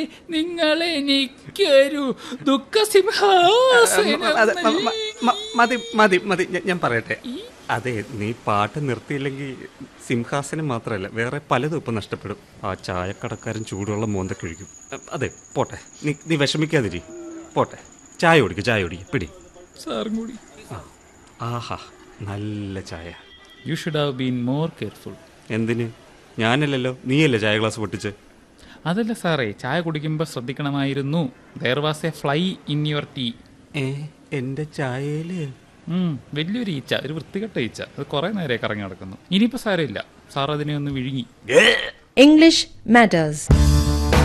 നിങ്ങളെനിക്കൊരു ദുഃഖസിംഹാസനം അതെ, മ- മ- മ- മതി മതി മതി ഞാൻ- ഞാൻ പറയട്ടെ അതെ നീ പാട്ട് നിർത്തിയില്ലെങ്കിൽ സിംഹാസനം മാത്രമല്ല വേറെ പലതും ഇപ്പം നഷ്ടപ്പെടും ആ ചായക്കടക്കാരൻ ചൂടുള്ള മോന്തൊക്കെ ഒഴിക്കും അതെ പോട്ടെ നീ നീ വിഷമിക്കാതിരി പോട്ടെ ചായ കുടിക്കുക ചായ കുടിക്കുക പിടി സാറും കൂടി ആ ആഹാ നല്ല ചായ you should have been more careful എന്തിന് ഞാനല്ലല്ലോ നീയല്ലേ ചായ ഗ്ലാസ് പൊട്ടിച്ച് അതല്ല സാറേ ചായ കുടിക്കുമ്പോൾ ശ്രദ്ധിക്കണമായിരുന്നു there was a fly in your tea ഏ എൻ്റെ ചായയില് വലിയൊരു ഈച്ച ഒരു വൃത്തികെട്ട ഈച്ച അത് കുറെ നേരെ കറങ്ങി നടക്കുന്നു ഇനിയിപ്പോ സാരമില്ല സാർ അതിനെ ഒന്ന് വിഴുങ്ങി English matters.